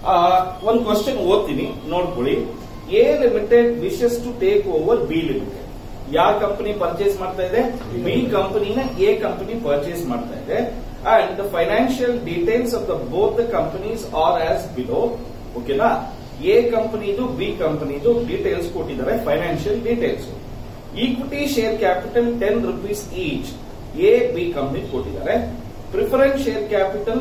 ಒಂದು ಕ್ವಶನ್ ಓದ್ತೀನಿ ನೋಡ್ಕೊಳ್ಳಿ A limited wishes to take over B limited ಯಾವ ಕಂಪನಿ ಪರ್ಚೇಸ್ ಮಾಡ್ತಾ ಇದೆ ಬಿ ಕಂಪನಿನ ಎ ಕಂಪನಿ ಪರ್ಚೇಸ್ ಮಾಡ್ತಾ ಇದೆ and the financial details of the both the companies are as below ಓಕೆನಾ ಎ ಕಂಪನಿದು ಬಿ ಕಂಪನಿದು ಡೀಟೇಲ್ಸ್ ಕೊಟ್ಟಿದ್ದಾರೆ financial details equity share capital ten rupees each A B company ಕೊಟ್ಟಿದ್ದಾರೆ preference share capital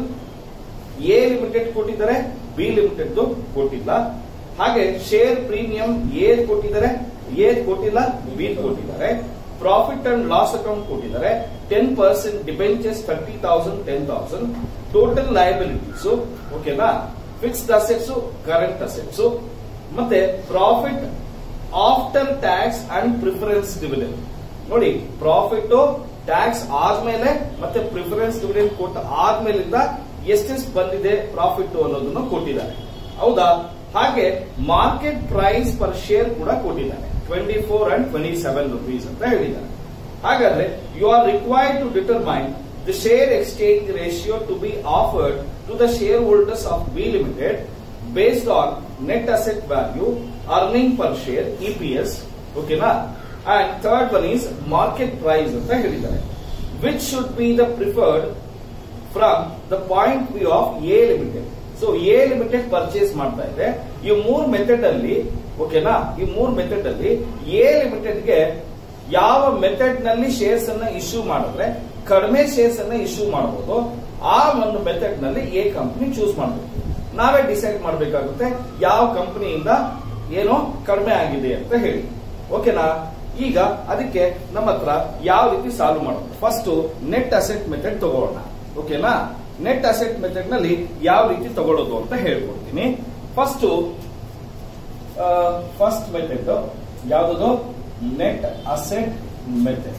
A limited ಕೊಟ್ಟಿದ್ದಾರೆ B limited ಕೊಟ್ಟಿಲ್ಲ ಹಾಗೆ share premium A ಕೊಟ್ಟಿದ್ದಾರೆ A ಕೊಟ್ಟಿಲ್ಲ ಬಿ ಕೊಟ್ಟಿದ್ದಾರೆ ಪ್ರಾಫಿಟ್ ಅಂಡ್ ಲಾಸ್ ಅಕೌಂಟ್ ಕೊಟ್ಟಿದ್ದಾರೆ ten percent debentures thirty thousand ten thousand total liabilities ಓಕೆನಾ fixed assets current assets ಮತ್ತೆ profit after tax and preference dividend ನೋಡಿ ಪ್ರಾಫಿಟ್ ಟ್ಯಾಕ್ಸ್ ಆದ್ಮೇಲೆ ಮತ್ತೆ ಪ್ರಿಫರೆನ್ಸ್ ಡಿವಿಡೆಂಡ್ ಕೊಟ್ಟ ಆದ್ಮೇಲಿಂದ ಎಷ್ಟೆಷ್ಟು ಬಂದಿದೆ ಪ್ರಾಫಿಟ್ ಅನ್ನೋದನ್ನು ಕೊಟ್ಟಿದ್ದಾರೆ ಹೌದಾ ಹಾಗೆ ಮಾರ್ಕೆಟ್ ಪ್ರೈಸ್ ಪರ್ ಶೇರ್ ಕೂಡ ಕೊಟ್ಟಿದ್ದಾರೆ twenty four and twenty seven rupees ಅಂತ ಹೇಳಿದ್ದಾರೆ ಹಾಗಾದ್ರೆ you are required to determine the share exchange ratio to be offered to the shareholders of B limited based on net asset value earning per share EPS ಓಕೆನಾ and third one is market price ಅಂತ ಹೇಳಿದ್ದಾರೆ which should be the preferred from the point view of A limited so A limited purchase ಮಾಡ್ತಾ ಇದೆ ಈ ಮೂರ್ method ಅಲ್ಲಿ ಓಕೆನಾ ಈ ಮೂರ್ ಮೆಥಡ್ ಅಲ್ಲಿ ಎ ಲಿಮಿಟೆಡ್ ಗೆ ಯಾವ ಮೆಥಡ್ ನಲ್ಲಿ ಶೇರ್ಸ್ ಅನ್ನ ಇಶ್ಯೂ ಮಾಡಿದ್ರೆ ಕಡಿಮೆ ಶೇರ್ಸ್ ಅನ್ನ ಇಶ್ಯೂ ಮಾಡಬಹುದು ಆ ಒಂದು ಮೆಥಡ್ ನಲ್ಲಿ ಎ ಕಂಪನಿ ಚೂಸ್ ಮಾಡಬೇಕು ನಾವೇ ಡಿಸೈಡ್ ಮಾಡಬೇಕಾಗುತ್ತೆ ಯಾವ ಕಂಪನಿಯಿಂದ ಏನೋ ಕಡಿಮೆ ಆಗಿದೆ ಅಂತ ಹೇಳಿ ಓಕೆನಾ ಈಗ ಅದಕ್ಕೆ ನಮ್ಮ ಹತ್ರ ಯಾವ ರೀತಿ ಸಾಲ್ವ್ ಮಾಡೋದು ಫಸ್ಟ್ ನೆಟ್ ಅಸೆಟ್ ಮೆಥಡ್ ತಗೊಳ್ಳೋಣ ಓಕೆನಾ ನೆಟ್ ಅಸೆಟ್ ಮೆಥಡ್ ನಲ್ಲಿ ಯಾವ ರೀತಿ ತಗೊಳ್ಳೋದು ಅಂತ ಹೇಳ್ಕೊಡ್ತೀನಿ ಫಸ್ಟ್ ಫಸ್ಟ್ ಮೆಥಡ್ ಯಾವುದು ನೆಟ್ ಅಸೆಟ್ ಮೆಥಡ್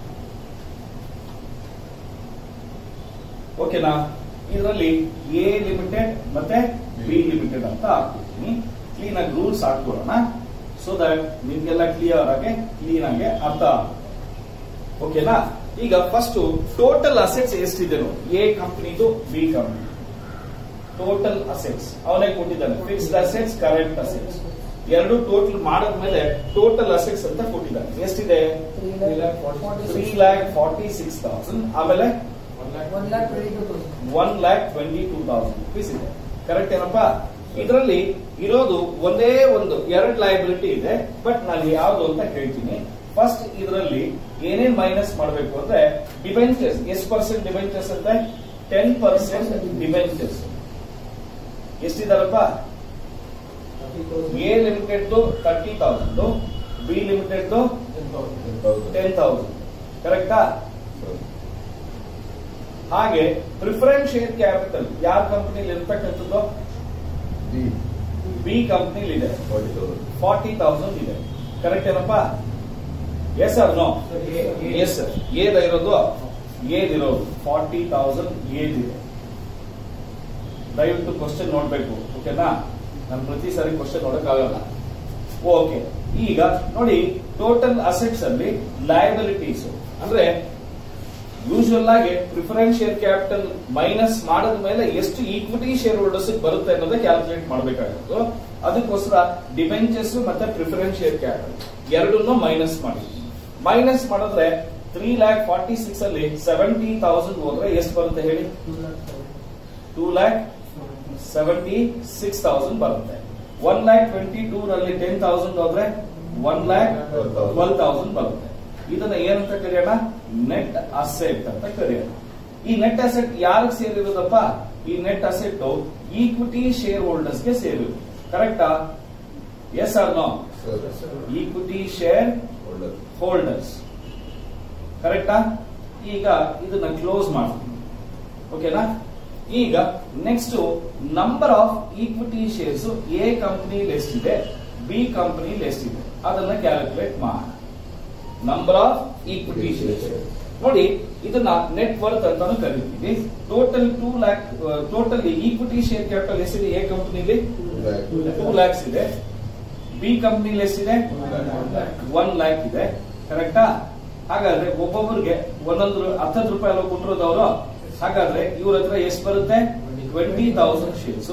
ಓಕೆನಾ ಇದರಲ್ಲಿ ಎ ಲಿಮಿಟೆಡ್ ಮತ್ತೆ ಬಿ ಲಿಮಿಟೆಡ್ ಅಂತ ಹಾಕ್ಬಿಡ್ತೀನಿ ಕ್ಲೀನ್ ಆಗಿ ರೂಲ್ಸ್ ಹಾಕ್ಕೊಡೋಣ ಸೊ ದಟ್ ನಿಮ್ಗೆಲ್ಲ ಕ್ಲಿಯರ್ ಆಗಿ ಕ್ಲೀನ್ ಆಗಿ ಅರ್ಥ ಆಗುತ್ತೆ. ಓಕೆನಾ ಈಗ ಫಸ್ಟ್ ಟೋಟಲ್ ಅಸೆಟ್ಸ್ ಎಷ್ಟಿದೆ ನೋಡಿ ಎ ಕಂಪನಿದು ಬಿ ಕಂಪನಿ ಟೋಟಲ್ ಅಸೆಟ್ಸ್ ಅವನೇ ಕೊಟ್ಟಿದ್ದಾನೆ ಫಿಕ್ಸ್ಡ್ ಅಸೆಟ್ಸ್ ಕರೆಂಟ್ ಅಸೆಟ್ಸ್ ಎರಡು ಟೋಟಲ್ ಮಾಡಿದ್ಮೇಲೆ ಟೋಟಲ್ ಅಸೆಟ್ಸ್ ಅಂತ ಕೊಟ್ಟಿದ್ದಾನೆ ಎಷ್ಟಿದೆ three lakh forty six thousand ಆಮೇಲೆ one lakh twenty two thousand rupees ಇದೆ ಕರೆಕ್ಟ್ ಏನಪ್ಪಾ ಇದರಲ್ಲಿ ಇರೋದು ಒಂದೇ ಒಂದು ಎರಡು ಲಯಬಿಲಿಟಿ ಇದೆ ಬಟ್ ನಾನು ಯಾವ್ದು ಅಂತ ಹೇಳ್ತೀನಿ ಫಸ್ಟ್ ಇದರಲ್ಲಿ ಏನೇನ್ ಮೈನಸ್ ಮಾಡಬೇಕು ಅಂದ್ರೆ ಡಿಬೆಂಚರ್ಸ್ ಎಷ್ಟು ಪರ್ಸೆಂಟ್ ಡಿಬೆಂಚರ್ಸ್ ಅಂತ ಟೆನ್ ಪರ್ಸೆಂಟ್ ಡಿಬೆಂಚರ್ಸ್ ಎಷ್ಟಿದಾರಪ್ಪ A limited thirty thousand B limited ten thousand ಕರೆಕ್ಟಾ ಹಾಗೆ ಪ್ರಿಫರೆನ್ಸ್ ಶೇರ್ ಕ್ಯಾಪಿಟಲ್ ಯಾವ ಕಂಪನಿಲಿ ಇರ್ತಕ್ಕಂಥದ್ದು ಬಿ ಕಂಪನಿಲಿ ಇದೆ ಫಾರ್ಟಿ ತೌಸಂಡ್ ಇದೆ ಕರೆಕ್ಟ್ ಏನಪ್ಪಾ yes sir no yes sir ಏದ ಇರೋದು ಏದಿರೋದು ಫಾರ್ಟಿ ತೌಸಂಡ್ ಏದಿದೆ ದಯವಿಟ್ಟು ಕ್ವಶನ್ ನೋಡ್ಬೇಕು ಓಕೆನಾ ನಾನು ಪ್ರತಿ ಸಾರಿ ಕ್ವಶನ್ ನೋಡಕ್ಕಾಗಲ್ಲ ಓಕೆ ಈಗ ನೋಡಿ ಟೋಟಲ್ ಅಸೆಟ್ಸ್ ಅಲ್ಲಿ ಲಯಬಿಲಿಟೀಸ್ ಅಂದ್ರೆ ಯೂಶುವಲ್ ಆಗಿ ಪ್ರಿಫರೆನ್ಸ್ ಶೇರ್ ಕ್ಯಾಪಿಟಲ್ ಮೈನಸ್ ಮಾಡಿದ ಮೇಲೆ ಎಷ್ಟು ಈಕ್ವಿಟಿ ಶೇರ್ ಹೋಲ್ಡರ್ಸ್ ಬರುತ್ತೆ ಅನ್ನೋದೇ ಕ್ಯಾಲ್ಕುಲೇಟ್ ಮಾಡಬೇಕಾಗಿತ್ತು ಅದಕ್ಕೋಸ್ಕರ ಡಿಬೆಂಚರ್ಸ್ ಮತ್ತೆ ಪ್ರಿಫರೆನ್ಸ್ ಶೇರ್ ಕ್ಯಾಪಿಟಲ್ ಎರಡನ್ನೂ ಮೈನಸ್ ಮಾಡಿ ಮೈನಸ್ ಮಾಡಿದ್ರೆ ತ್ರೀ ಲ್ಯಾಕ್ ಫಾರ್ಟಿ ಸಿಕ್ಸ್ ಅಲ್ಲಿ ಸೆವೆಂಟಿ ತೌಸಂಡ್ ಹೋದ್ರೆ ಎಷ್ಟು ಬರುತ್ತೆ ಹೇಳಿ two lakh seventy six thousand ಬರುತ್ತೆ ಒನ್ ಲ್ಯಾಕ್ ಟ್ವೆಂಟಿ ಟೂ ನಲ್ಲಿ ಟೆನ್ ತೌಸಂಡ್ ಹೋದ್ರೆ ಒನ್ ಲ್ಯಾಕ್ ಟ್ವೆಲ್ ತೌಸಂಡ್ ಬರುತ್ತೆ ಇದನ್ನ ಏನಂತ ಕರೆಯೋಣ ನೆಟ್ ಅಸೆಟ್ ಅಂತ ಕರೆಯೋಣ ಈ ನೆಟ್ ಅಸೆಟ್ ಯಾರಿಗೆ ಸೇರಿರೋದಪ್ಪ ಈ net asset equity shareholders ಗೆ ಸೇರಿರೋದು ಕರೆಕ್ಟಾ yes or no equity shareholders ಕರೆಕ್ಟಾ ಈಗ ಇದನ್ನ ಕ್ಲೋಸ್ ಮಾಡ್ತೀನಿ ಓಕೆನಾ ಈಗ next number of equity shares A company ಎಷ್ಟಿದೆ ಬಿ ಕಂಪನಿ ಎಷ್ಟಿದೆ ಅದನ್ನ ಕ್ಯಾಲ್ಕುಲೇಟ್ ಮಾಡೋಣ ನಂಬರ್ ಆಫ್ ಈಕ್ವಿಟಿ ಶೇರ್ಸ್ ನೋಡಿ ಇದನ್ನ ನೆಟ್ ವರ್ತ್ ಅಂತಾನು ಕರಿತೀವಿ total two lakh total equity share capital ಎಷ್ಟಿದೆ ಎ ಕಂಪನಿಲಿ ಟೂ ಲ್ಯಾಕ್ಸ್ ಇದೆ ಬಿ ಕಂಪನಿಲಿ ಎಷ್ಟಿದೆ ಒನ್ ಲ್ಯಾಕ್ ಇದೆ ಕರೆಕ್ಟಾ ಹಾಗಾದ್ರೆ ಒಬ್ಬೊಬ್ಬರಿಗೆ ಒಂದೊಂದು ಹತ್ತತ್ತು ರೂಪಾಯಿ ಎಲ್ಲ ಕೊಟ್ಟಿರೋದು ಅವರು ಹಾಗಾದ್ರೆ ಇವ್ರ ಹತ್ರ ಎಷ್ಟು ಬರುತ್ತೆ ಟ್ವೆಂಟಿ ತೌಸಂಡ್ ಶೇರ್ಸ್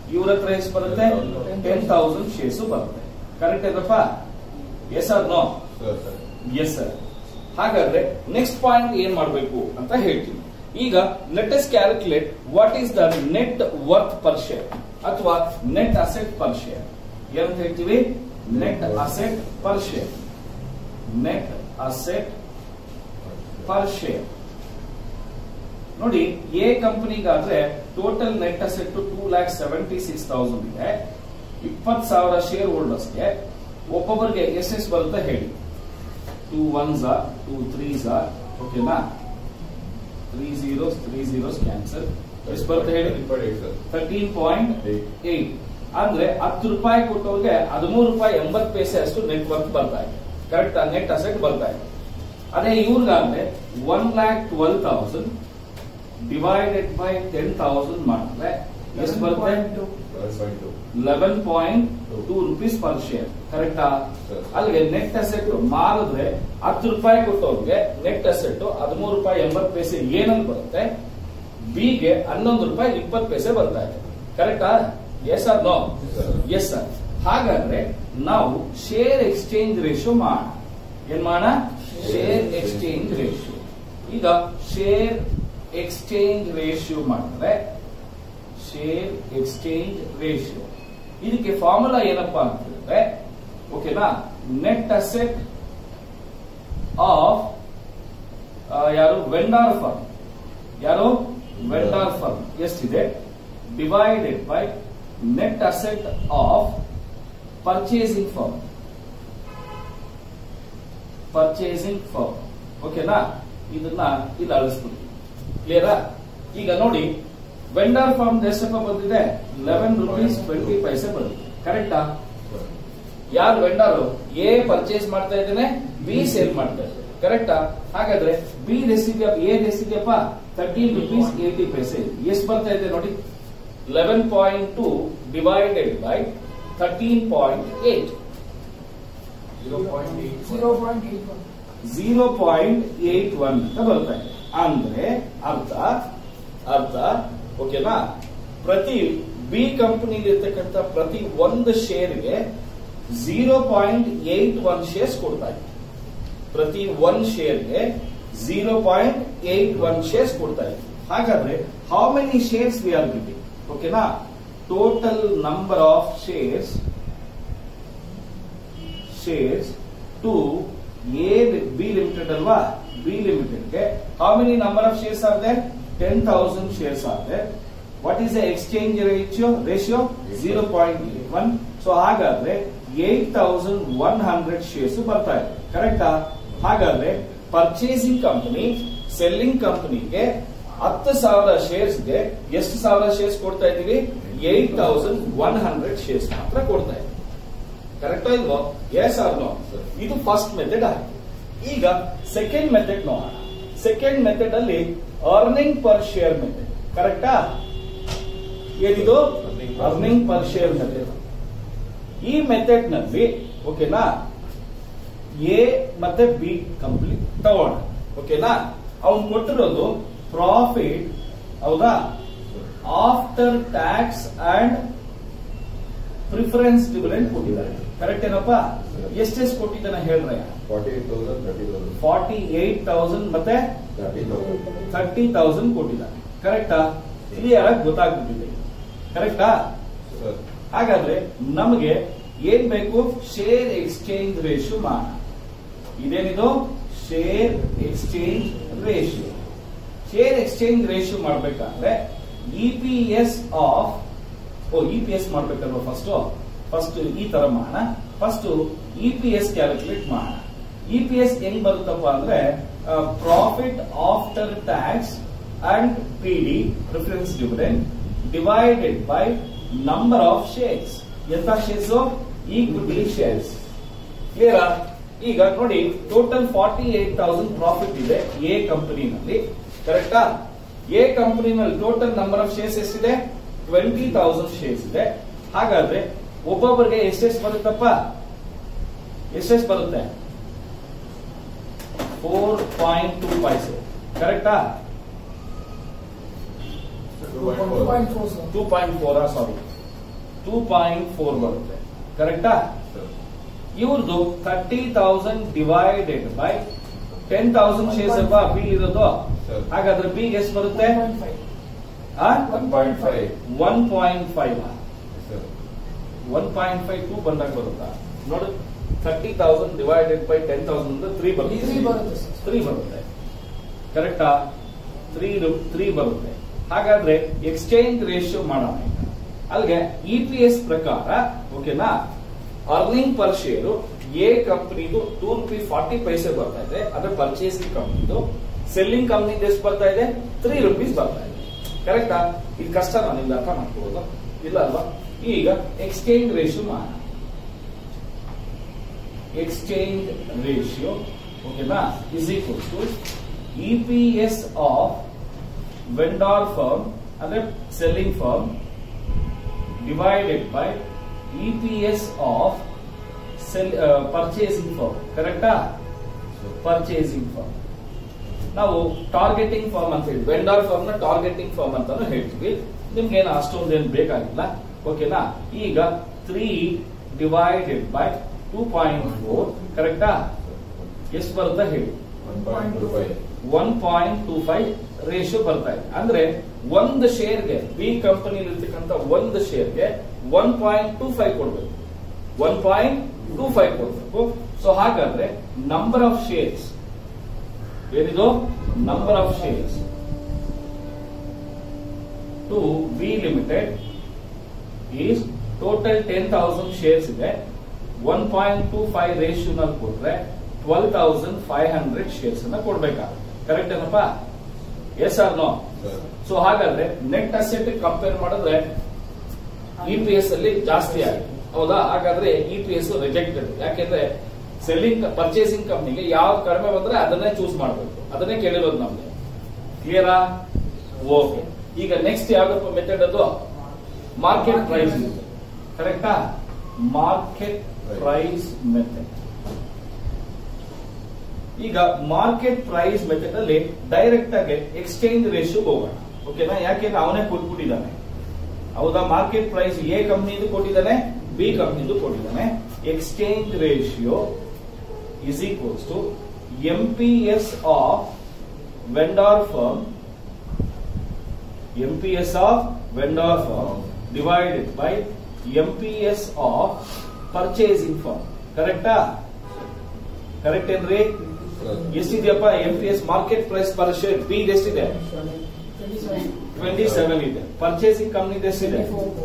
ಇವ್ರ ಹತ್ರ ಎಷ್ಟು ಬರುತ್ತೆ ಟೆನ್ ತೌಸಂಡ್ ಶೇರ್ಸ್ ಬರುತ್ತೆ ಕರೆಕ್ಟ್ ಇದಪ್ಪ yes or no sir sir yes sir ಹಾಗಾದ್ರೆ ನೆಕ್ಸ್ಟ್ ಪಾಯಿಂಟ್ ಏನ್ ಮಾಡಬೇಕು ಅಂತ ಹೇಳ್ತೀನಿ ಈಗ let's calculate what is the net worth per share ಅಥವಾ ನೆಟ್ ಅಸೆಟ್ ಪರ್ ಶೇರ್ ಏನಂತ ಹೇಳ್ತೀವಿ net asset per share net asset per share ನೋಡಿ ಎ ಕಂಪನಿಗಾದ್ರೆ total net asset two lakh seventy six thousand ಇದೆ ಇಪ್ಪತ್ ಸಾವಿರ ಶೇರ್ ಹೋಲ್ಡರ್ಸ್ಗೆ ಒಬ್ಬೊಬ್ಬರಿಗೆ ಎಷ್ಟೆಷ್ಟು ಬರುತ್ತೆ ಹೇಳಿ ಟೂ ಒನ್ಸ್ ಟೂ ತ್ರೀಸ್ ಓಕೆನಾ three zeros three zeros cancel ಎಷ್ಟು ಬರುತ್ತೆ ಹೇಳಿ ಇಪ್ಪತ್ತೈದು sir thirteen point Eight. Eight ಅಂದ್ರೆ ಹತ್ತು ರೂಪಾಯಿ ಕೊಟ್ಟವ್ರಿಗೆ ಹದಿಮೂರು ರೂಪಾಯಿ ಎಂಬತ್ತು ಪೈಸೆ ಅಷ್ಟು ನೆಟ್ ವರ್ಕ್ ಬರ್ತಾ ಇದೆ ಕರೆಕ್ಟ್ ನೆಟ್ ಅಸೆಟ್ ಬರ್ತಾ ಇದೆ ಅದೇ ಇವ್ರಿಗಾದ್ರೆ one lakh twelve thousand divided by ten thousand ಮಾಡಿದ್ರೆ ಎಷ್ಟು ಬರುತ್ತೆ eleven point two eleven point two rupees per share ಕರೆಕ್ಟಾ Sir. ಅಲ್ಲಿಗೆ ನೆಟ್ ಅಸೆಟ್ ಮಾರಿದ್ರೆ ಹತ್ತು ರೂಪಾಯಿ ಕೊಟ್ಟವ್ರಿಗೆ ನೆಟ್ ಅಸೆಟ್ ಹದಿಮೂರು ರೂಪಾಯಿ ಎಂಬತ್ತು ಪೈಸೆ ಏನಂತ ಬರುತ್ತೆ ಬಿಗೆ ಹನ್ನೊಂದು ರೂಪಾಯಿ ಇಪ್ಪತ್ತು ಪೈಸೆ ಬರ್ತಾ ಇದೆ ಕರೆಕ್ಟಾ yes or no Sir. Yes sir ಹಾಗಾದ್ರೆ ನಾವು ಶೇರ್ ಎಕ್ಸ್ಚೇಂಜ್ ರೇಷಿಯೋ ಮಾಡೋಣ ಏನ್ ಮಾಡೋಣ ಶೇರ್ ಎಕ್ಸ್ಚೇಂಜ್ ರೇಷಿಯೋ ಈಗ ಶೇರ್ ಎಕ್ಸ್ಚೇಂಜ್ ರೇಷಿಯೋ ಮಾಡಿದ್ರೆ ಶೇರ್ ಎಕ್ಸ್ಚೇಂಜ್ ರೇಷಿಯೋ ಇದಕ್ಕೆ ಫಾರ್ಮುಲಾ ಏನಪ್ಪಾ ಅಂತ ಹೇಳಿದ್ರೆ ಓಕೆನಾ ನೆಟ್ ಅಸೆಟ್ ಆಫ್ ಯಾರು ವೆಂಡಾರ್ ಫರ್ಮ್ ಯಾರು ವೆಂಡಾರ್ ಫರ್ಮ್ ಎಷ್ಟಿದೆ divided by net asset of purchasing firm purchasing firm ಓಕೆನಾ ಇದನ್ನ ಇಲ್ಲಿ ಅಳಿಸ್ಬಿಡ್ತೀವಿ ಕ್ಲಿಯರಾ ಈಗ ನೋಡಿ ವೆಂಡರ್ ಫಾರ್ಮ್ ಎಷ್ಟಪ್ಪ ಬಂದಿದೆ ಲೆವೆನ್ ರುಪೀಸ್ ಟ್ವೆಂಟಿ ಪೈಸೆ ಬಂದಿದೆ ಕರೆಕ್ಟಾ ಯಾರು ವೆಂಡರ್ ಎ ಪರ್ಚೇಸ್ ಮಾಡ್ತಾ ಇದ್ದೇನೆ ಬಿ ಸೇಲ್ ಮಾಡ್ತಾ ಇದ್ದೇನೆ ಕರೆಕ್ಟಾ ಹಾಗಾದ್ರೆ ಬಿ ಎಷ್ಟಿದೆಯಪ್ಪ ಎ ಎಷ್ಟಿದೆಯಪ್ಪ ತರ್ಟೀನ್ ರುಪೀಸ್ ಏಟಿ ಪೈಸೆ ಎಷ್ಟು ಬರ್ತಾ ಇದೆ ನೋಡಿ eleven point two divided by thirteen point eight zero point eight zero point eight one zero point eight one ಅಂತ ಬರ್ತಾ ಇದೆ ಅಂದ್ರೆ ಅರ್ಥ ಅರ್ಥ ಓಕೆನಾ ಪ್ರತಿ ಬಿ ಕಂಪನಿಲಿ ಇರ್ತಕ್ಕಂಥ ಪ್ರತಿ ಒಂದು ಶೇರ್ಗೆ zero point eight one shares ಕೊಡ್ತಾ ಇದೆ ಪ್ರತಿ ಒನ್ ಶೇರ್ಗೆ zero point eight one shares ಕೊಡ್ತಾ ಇದೆ ಹಾಗಾದ್ರೆ how many shares we are giving ಓಕೆನಾ total number of shares shares to A B limited ಅಲ್ವಾ ಬಿ ಲಿಮಿಟೆಡ್ಗೆ how many number of shares are there ten thousand shares are there what is the exchange ratio ratio zero point eight one so ಹಾಗಾದ್ರೆ eight thousand one hundred shares ಬರ್ತಾ ಇದೆ ಕರೆಕ್ಟಾ ಹಾಗಾದ್ರೆ purchasing company selling ಕಂಪನಿಗೆ ಹತ್ತು ಸಾವಿರ ಶೇರ್ಸ್ಗೆ ಎಷ್ಟು ಸಾವಿರ ಶೇರ್ಸ್ ಕೊಡ್ತಾ ಇದೀವಿ eight thousand one hundred shares ಮಾತ್ರ ಕೊಡ್ತಾ ಇದ್ದೀವಿ ಕರೆಕ್ಟಾ ಇಲ್ವೋ ಎಸ್ ಆರ್ ನೋ ಇದು ಫಸ್ಟ್ ಮೆಥಡ್ ಆಯ್ತು ಈಗ ಸೆಕೆಂಡ್ ಮೆಥಡ್ ನೋಡೋಣ ಸೆಕೆಂಡ್ ಮೆಥಡ್ ಅಲ್ಲಿ ಅರ್ನಿಂಗ್ ಪರ್ ಶೇರ್ ಮೆಥಡ್ ಕರೆಕ್ಟಾ ಏನಿದು Earning per- earning per share method ಈ ಮೆಥಡ್ ನಲ್ಲಿ ಓಕೆನಾ ಎ ಮತ್ತೆ ಬಿ ಕಂಪ್ನಿ ತಗೋಣ ಓಕೆನಾ ಅವ್ನು ಕೊಟ್ಟಿರೋದು ಪ್ರಾಫಿಟ್ ಹೌದಾ after tax and preference dividend ಕೊಟ್ಟಿದ್ದಾರೆ ಕರೆಕ್ಟ್ ಏನಪ್ಪಾ ಎಷ್ಟೆಷ್ಟು ಕೊಟ್ಟಿದ್ದಾನೆ ಹೇಳ್ರಯ್ಯ forty eight thousand thirty thousand forty eight thousand ಮತ್ತೆ ತರ್ಟಿ ತೌಸಂಡ್ ಥರ್ಟಿ ತೌಸಂಡ್ ಕೊಟ್ಟಿದ್ದಾನೆ ಕರೆಕ್ಟಾ ಕ್ಲಿಯರ್ ಆಗಿ ಗೊತ್ತಾಗ್ಬಿಟ್ಟಿದೆ ಕರೆಕ್ಟಾ ಸರ್ ಹಾಗಾದ್ರೆ ನಮಗೆ ಏನ್ ಬೇಕು ಶೇರ್ ಎಕ್ಸ್ಚೇಂಜ್ ರೇಷಿಯೋ ಮಾಡೋಣ ಇದೇನಿದು share exchange ratio share exchange ratio ಮಾಡ್ಬೇಕಾದ್ರೆ ಇ ಪಿ ಎಸ್ ಆಫ್ ಓ ಇ ಪಿ ಎಸ್ ಮಾಡ್ಬೇಕಲ್ವಾ ಫಸ್ಟ್ ಫಸ್ಟ್ ಈ ತರ ಮಾಡೋಣ first E P S calculate ಮಾಡೋಣ ಇ ಪಿ ಎಸ್ ಹೆಂಗ್ ಬರುತ್ತಪ್ಪ ಅಂದ್ರೆ profit after tax and P D preference dividend divided by number of shares ಎಂತ ಶೇರ್ಸ್ ಈಕ್ವಿಟಿ ಶೇರ್ಸ್ ಕ್ಲಿಯರ್ ಈಗ ನೋಡಿ total forty eight thousand profit ಇದೆ ಎ ಕಂಪನಿನಲ್ಲಿ ಕರೆಕ್ಟಾ ಎ ಕಂಪನಿನಲ್ಲಿ ಟೋಟಲ್ ನಂಬರ್ ಆಫ್ ಶೇರ್ಸ್ ಎಷ್ಟಿದೆ ಟ್ವೆಂಟಿ ತೌಸಂಡ್ ಶೇರ್ಸ್ ಇದೆ ಹಾಗಾದ್ರೆ ಒಬ್ಬೊಬ್ಬರಿಗೆ ಎಷ್ಟೆಷ್ಟು ಬರುತ್ತಪ್ಪ ಎಷ್ಟೆಷ್ಟು ಬರುತ್ತೆ ಫೋರ್ ಪಾಯಿಂಟ್ ಟೂ ಪೈಸೆ ಕರೆಕ್ಟಾ two point four point four sir two point four sorry two point four ಬರುತ್ತೆ ಕರೆಕ್ಟಾ ಸರ್ ಇವ್ರದ್ದು thirty thousand divided by ten thousand shares ಅಲ್ವಾ ಬಿ ಇರೋದು ಸರ್. ಹಾಗಾದ್ರೆ ಬಿ ಎಷ್ಟು ಬರುತ್ತೆ one point five one point five sir one point five two ಬಂದಾಗ ಬರುತ್ತಾ ನೋಡಿ thirty thousand divided by ten thousand ಅಂದ್ರೆ ತ್ರೀ ಬರುತ್ತೆ Three ಬರುತ್ತೆ sir. ತ್ರೀ ಬರುತ್ತೆ ಕರೆಕ್ಟಾ ತ್ರೀ ತ್ರೀ ಬರುತ್ತೆ ಹಾಗಾದ್ರೆ ಎಕ್ಸ್ಚೇಂಜ್ ರೇಷಿಯೋ ಮಾಡೋಣ ಈಗ. ಅಲ್ಲಿಗೆ ಇ ಪಿ ಎಸ್ ಪ್ರಕಾರ ಓಕೆನಾ ಅರ್ನಿಂಗ್ ಪರ್ ಶೇರು ಎ ಕಂಪನಿದು ಟೂ ರುಪಿ ಫಾರ್ಟಿ ಪೈಸೆ ಬರ್ತಾ ಇದೆ ಅದ್ರ ಪರ್ಚೇಸಿಂಗ್ ಕಂಪ್ನಿದು ಸೆಲ್ಲಿಂಗ್ ಕಂಪ್ನಿ ಎಷ್ಟು ಬರ್ತಾ ಇದೆ ತ್ರೀ ರುಪೀಸ್ ಬರ್ತಾ ಇದೆ ಕರೆಕ್ಟಾ ಇದು ಕಷ್ಟ ನಿಮ್ಗೆ ಅರ್ಥ ಮಾಡ್ಕೋಬಹುದು ಇಲ್ಲ ಅಲ್ವಾ ಈಗ ಎಕ್ಸ್ಚೇಂಜ್ ರೇಷಿಯೋ ಮಾಡೋಣ exchange ratio okay na is equal to EPS of vendor firm ಅಂದ್ರೆ selling firm divided by EPS of sell, uh, purchasing firm ಕರೆಕ್ಟಾ ಪರ್ಚೇಸಿಂಗ್ ಫರ್ಮ್ ನಾವು ಟಾರ್ಗೆಟಿಂಗ್ ಫರ್ಮ್ ಅಂತ ಹೇಳಿ ವೆಂಡರ್ ಫರ್ಮ್ ನ ಟಾರ್ಗೆಟಿಂಗ್ ಫರ್ಮ್ ಅಂತಾನು ಹೇಳ್ತೀವಿ ನಿಮ್ಗೆ ಏನು ಅಷ್ಟೊಂದೇನು ಬೇಕಾಗಿಲ್ಲ ಓಕೆನಾ ಈಗ three divided by two point four ಕರೆಕ್ಟಾ ಎಷ್ಟು ಬರುತ್ತೆ ಹೇಳಿ one point two five one point two five ratio ಬರ್ತಾ ಇದೆ ಅಂದ್ರೆ ಒಂದು ಶೇರ್ಗೆ ಬಿ ಕಂಪನಿ ಇರ್ತಕ್ಕಂಥ ಒಂದು ಶೇರ್ಗೆ ಒನ್ ಪಾಯಿಂಟ್ ಟೂ ಫೈವ್ ಕೊಡ್ಬೇಕು ಒನ್ ಪಾಯಿಂಟ್ ಟೂ ಫೈವ್ ಕೊಡ್ಬೇಕು ಸೊ ಹಾಗಾದ್ರೆ ನಂಬರ್ ಆಫ್ ಶೇರ್ಸ್ ಏನಿದು number of shares to B limited is total ten thousand shares ಇದೆ ಒನ್ ಪಾಯಿಂಟ್ ಟೂ ಫೈವ್ ರೇಷಿಯೋನಲ್ಲಿ ಕೊಟ್ರೆ twelve thousand five hundred shares ಅನ್ನ ಕೊಡ್ಬೇಕಾಗುತ್ತೆ correct ಏನಪ್ಪ yes or no sir so ಹಾಗಾದ್ರೆ ನೆಟ್ ಅಸೆಟ್ ಕಂಪೇರ್ ಮಾಡಿದ್ರೆ E P S ಅಲ್ಲಿ ಜಾಸ್ತಿ ಆಗಿದೆ ಹೌದಾ ಹಾಗಾದ್ರೆ ಇ ಪಿ ಎಸ್ ರಿಜೆಕ್ಟೆಡ್ ಯಾಕೆಂದ್ರೆ ಸೆಲ್ಲಿಂಗ್ ಪರ್ಚೇಸಿಂಗ್ ಕಂಪ್ನಿಗೆ ಯಾವ ಕಡಿಮೆ ಬಂದ್ರೆ ಅದನ್ನೇ ಚೂಸ್ ಮಾಡಬೇಕು ಅದನ್ನೇ ಕೇಳಿರೋದು ನಮ್ಗೆ ಕ್ಲಿಯರಾ ಓಕೆ ಈಗ ನೆಕ್ಸ್ಟ್ ಯಾವ್ದಪ್ಪ ಮೆಥಡ್ ಅದು ಮಾರ್ಕೆಟ್ ಪ್ರೈಸ್ ಕರೆಕ್ಟಾ ಮಾರ್ಕೆಟ್ ಪ್ರೈಸ್ ಮೆಥಡ್ ಈಗ ಮಾರ್ಕೆಟ್ ಪ್ರೈಸ್ ಮೆಥಡ್ ಅಲ್ಲಿ ಡೈರೆಕ್ಟ್ ಆಗಿ ಎಕ್ಸ್ಚೇಂಜ್ ರೇಷಿಯೋ ಹೋಗೋಣ ಓಕೆನಾ ಯಾಕೆಂದ್ರೆ ಅವನೇ ಕೊಟ್ಬಿಟ್ಟಿದ್ದಾನೆ ಹೌದಾ ಮಾರ್ಕೆಟ್ ಪ್ರೈಸ್ ಎ ಕಂಪ್ನಿದು ಕೊಟ್ಟಿದ್ದಾನೆ ಬಿ ಕಂಪ್ನಿದು ಕೊಟ್ಟಿದ್ದಾನೆ exchange ratio is equals to M P S of vendor firm M P S of vendor firm divided by M P S of purchasing firm ಕರೆಕ್ಟಾ ಕರೆಕ್ಟ್ ಏನ್ರಿ ಸರ್ ಎಷ್ಟಿದೆಯಪ್ಪ M P S market price per share B ಎಷ್ಟಿದೆ twenty seven ಇದೆ purchasing company ಎಷ್ಟಿದೆ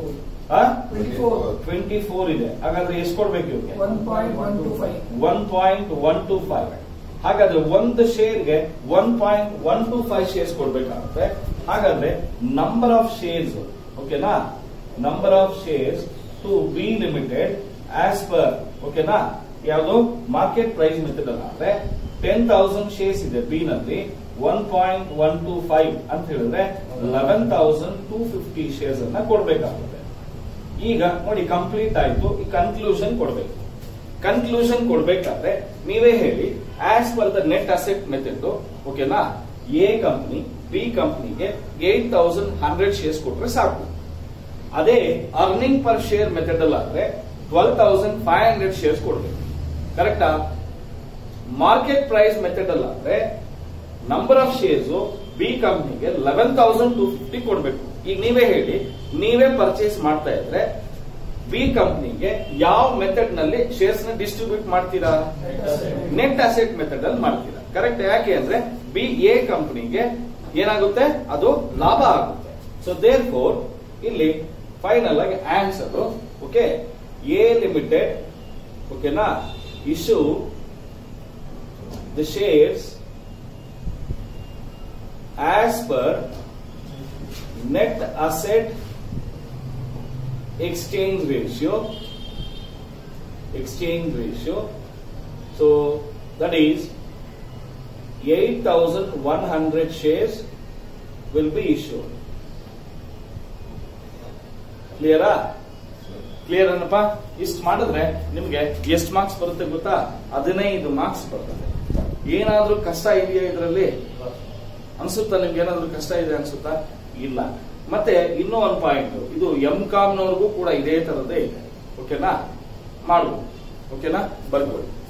twenty four ಇದೆ ಹಾಗಾದ್ರೆ ಎಷ್ಟು ಕೊಡ್ಬೇಕು ಇವ್ರಿಗೆ one point one two five one point one two five ಹಾಗಾದ್ರೆ ಒಂದು ಶೇರ್ಗೆ one point one two five shares ಕೊಡ್ಬೇಕಾಗುತ್ತೆ ಹಾಗಾದ್ರೆ ನಂಬರ್ ಆಫ್ ಶೇರ್ಸ್ ಓಕೆನಾ number of shares to B limited as per ಓಕೆನಾ ಯಾವುದು ಮಾರ್ಕೆಟ್ ಪ್ರೈಸ್ ಮೆಥಡ್ ಅಂದ್ರೆ ಟೆನ್ ತೌಸಂಡ್ ಶೇರ್ಸ್ ಇದೆ ಬಿ ನಲ್ಲಿ one point one two five ಅಂತ ಹೇಳಿದ್ರೆ eleven thousand two fifty shares ಅನ್ನ ಕೊಡ್ಬೇಕಾಗುತ್ತೆ ಈಗ ನೋಡಿ ಕಂಪ್ಲೀಟ್ ಆಯ್ತು ಈ ಕನ್ಕ್ಲೂಷನ್ ಕೊಡ್ಬೇಕು ಕನ್ಕ್ಲೂಷನ್ ಕೊಡ್ಬೇಕಾದ್ರೆ ನೀವೇ ಹೇಳಿ as per the net asset method ಓಕೆನಾ ಎ ಕಂಪ್ನಿ ಬಿ ಕಂಪ್ನಿಗೆ ಏಟ್ ತೌಸಂಡ್ ಹಂಡ್ರೆಡ್ ಶೇರ್ಸ್ ಕೊಟ್ರೆ ಸಾಕು ಅದೇ ಅರ್ನಿಂಗ್ ಪರ್ ಶೇರ್ ಮೆಥಡ್ ಅಲ್ಲಾದ್ರೆ twelve thousand five hundred shares ಕೊಡ್ಬೇಕು ಕರೆಕ್ಟಾ ಮಾರ್ಕೆಟ್ ಪ್ರೈಸ್ ಮೆಥಡ್ ಅಲ್ಲಾದ್ರೆ ನಂಬರ್ ಆಫ್ ಶೇರ್ಸ್ ಬಿ ಕಂಪ್ನಿಗೆ ಲೆವೆನ್ ತೌಸಂಡ್ ಟೂ ಫಿಫ್ಟಿ ಕೊಡ್ಬೇಕು ಈಗ ನೀವೇ ಹೇಳಿ ನೀವೇ ಪರ್ಚೇಸ್ ಮಾಡ್ತಾ ಇದ್ರೆ ಬಿ ಕಂಪ್ನಿಗೆ ಯಾವ ಮೆಥಡ್ ನಲ್ಲಿ ಶೇರ್ಸ್ ನ ಡಿಸ್ಟ್ರಿಬ್ಯೂಟ್ ಮಾಡ್ತೀರಾ ನೆಟ್ ಅಸೆಟ್ ಮೆಥಡ್ ಅಲ್ಲಿ ಮಾಡ್ತೀರಾ ಕರೆಕ್ಟ್ ಯಾಕೆ ಅಂದ್ರೆ ಬಿ ಎ ಕಂಪ್ನಿಗೆ ಏನಾಗುತ್ತೆ ಅದು ಲಾಭ ಆಗುತ್ತೆ ಸೊ ದೇರ್ ಫೋರ್ ಇಲ್ಲಿ ಫೈನಲ್ ಆಗಿ ಆನ್ಸರ್ ಓಕೆ ಎ ಲಿಮಿಟೆಡ್ ಓಕೆನಾ issue the shares as per net asset exchange ratio exchange ratio so that is 8100 shares will be issued ಕ್ಲಿಯರಾ ಕ್ಲಿಯರ್ ಏನಪ್ಪ ಇಷ್ಟು ಮಾಡಿದ್ರೆ ನಿಮ್ಗೆ ಎಷ್ಟು ಮಾರ್ಕ್ಸ್ ಬರುತ್ತೆ ಗೊತ್ತಾ ಹದಿನೈದು ಮಾರ್ಕ್ಸ್ ಬರ್ತದೆ ಏನಾದ್ರೂ ಕಷ್ಟ ಇದೆಯಾ ಇದರಲ್ಲಿ ಅನ್ಸುತ್ತಾ ನಿಮ್ಗೆ ಏನಾದ್ರೂ ಕಷ್ಟ ಇದೆ ಅನ್ಸುತ್ತಾ ಇಲ್ಲ ಮತ್ತೆ ಇನ್ನೂ ಒಂದು ಪಾಯಿಂಟ್ ಇದು ಎಂ ಕಾಮ್ನವ್ರಿಗೂ ಕೂಡ ಇದೇ ತರದೇ ಇದೆ ಓಕೆನಾ ಮಾಡ್ಬೋದು ಓಕೆನಾ ಬರ್ಕೊಳ್ಳಿ